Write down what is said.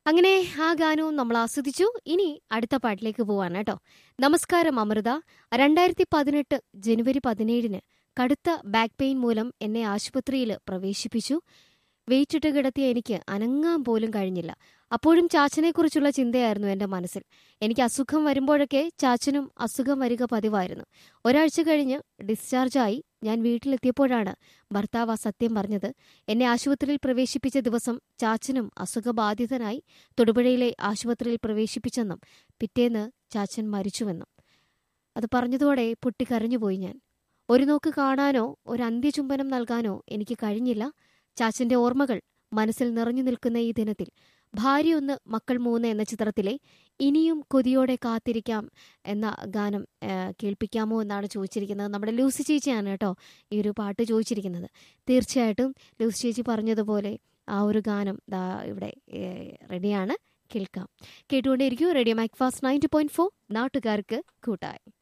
അങ്ങനെ ആ ഗാനവും നമ്മൾ ആസ്വദിച്ചു ഇനി അടുത്ത പാട്ടിലേക്ക് പോവാണ് കേട്ടോ നമസ്കാരം അമൃത രണ്ടായിരത്തി പതിനെട്ട് ജനുവരി പതിനേഴിന് കടുത്ത ബാക്ക് പെയിൻ മൂലം എന്നെ ആശുപത്രിയിൽ പ്രവേശിപ്പിച്ചു വെയിറ്റിട്ട് കിടത്തിയ എനിക്ക് അനങ്ങാൻ പോലും കഴിഞ്ഞില്ല അപ്പോഴും ചാച്ചനെക്കുറിച്ചുള്ള ചിന്തയായിരുന്നു എൻ്റെ മനസ്സിൽ എനിക്ക് അസുഖം വരുമ്പോഴൊക്കെ ചാച്ചനും അസുഖം വരിക പതിവായിരുന്നു ഒരാഴ്ച കഴിഞ്ഞ് ഡിസ്ചാർജായി ഞാൻ വീട്ടിലെത്തിയപ്പോഴാണ് ഭർത്താവ് ആ സത്യം പറഞ്ഞത് എന്നെ ആശുപത്രിയിൽ പ്രവേശിപ്പിച്ച ദിവസം ചാച്ചനും അസുഖബാധിതനായി തൊടുപുഴയിലെ ആശുപത്രിയിൽ പ്രവേശിപ്പിച്ചെന്നും പിറ്റേന്ന് ചാച്ചൻ മരിച്ചുവെന്നും അത് പറഞ്ഞതോടെ പൊട്ടിക്കരഞ്ഞുപോയി ഞാൻ ഒരു നോക്ക് കാണാനോ ഒരു അന്ത്യചുംബനം നൽകാനോ എനിക്ക് കഴിഞ്ഞില്ല ചാച്ചന്റെ ഓർമ്മകൾ മനസ്സിൽ നിറഞ്ഞു നിൽക്കുന്ന ഈ ദിനത്തിൽ ഭാര്യയൊന്ന് മക്കൾ മൂന്ന് എന്ന ചിത്രത്തിലെ ഇനിയും കൊതിയോടെ കാത്തിരിക്കാം എന്ന ഗാനം ആ, കേൾപ്പിക്കാമോ എന്നാണ് ചോദിച്ചിരിക്കുന്നത് നമ്മുടെ ലൂസി ചേച്ചിയാണ് കേട്ടോ ഈ ഒരു പാട്ട് ചോദിച്ചിരിക്കുന്നത് തീർച്ചയായിട്ടും ലൂസി ചേച്ചി പറഞ്ഞതുപോലെ ആ ഒരു ഗാനം ദാ ഇവിടെ ഏ, റെഡിയാണ് കേൾക്കാം കേട്ടുകൊണ്ടേയിരിക്കും radio Macfast ninety point four നാട്ടുകാർക്ക് കൂട്ടായി